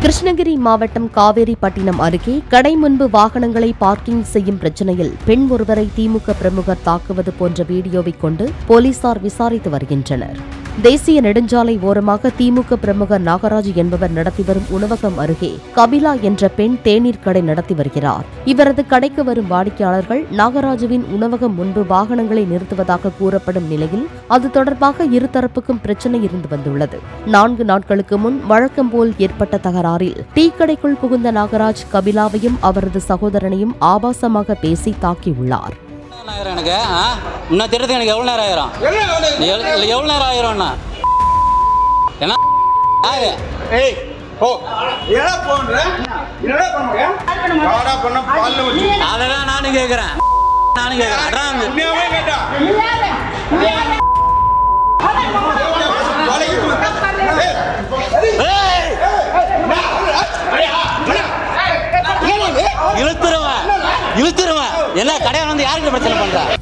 கிருஷ்ணகிரி மாவட்டம் காவேரிப்பட்டினம் அருகே கடை முன்பு வாகனங்களை பார்க்கிங் செய்யும் பிரச்சனையில் பெண் ஒருவரை திமுக பிரமுகர் தாக்குவது போன்ற வீடியோவை கொண்டு போலீசார் விசாரித்து வருகின்றனர் தேசிய நெடுஞ்சாலை ஓரமாக திமுக பிரமுகர் நாகராஜ் என்பவர் நடத்தி வரும் உணவகம் அருகே கபிலா என்ற பெண் தேநீர் கடை நடத்தி வருகிறார் இவரது கடைக்கு வரும் வாடிக்கையாளர்கள் நாகராஜுவின் உணவகம் முன்பு வாகனங்களை நிறுத்துவதாக கூறப்படும் நிலையில் அது தொடர்பாக இருதரப்புக்கும் பிரச்சனை இருந்து வந்துள்ளது நான்கு நாட்களுக்கு முன் வழக்கம் போல் ஏற்பட்ட தகராறில் டீ கடைக்குள் புகுந்த நாகராஜ் கபிலாவையும் அவரது சகோதரனையும் ஆபாசமாக பேசி தாக்கியுள்ளார் நேரம் ஆயிரும் எனக்கு ஆ இன்னும் திருறதுக்கு எனக்கு எவ்வளோ நேரம் ஆயிரும் எவ்வளோ இல்லை எவ்வளோ நேரம் ஆயிரும்ண்ணா என்ன ஆகுது ஏய் ஓ என்னடா போன்ற என்னடா பண்ணுங்க காடா பண்ண பால்ல வச்சு அதெல்லாம் நானும் கேட்குறேன் நானும் கேட்குறேன் அதான் உண்மையாவே கேட்டா வேலைக்கு போ. ஏய், இழுத்துருவேன் இழுத்துருவேன் என்ன கடையில் வந்து யாருக்கு பிரச்சனை பண்ணுறா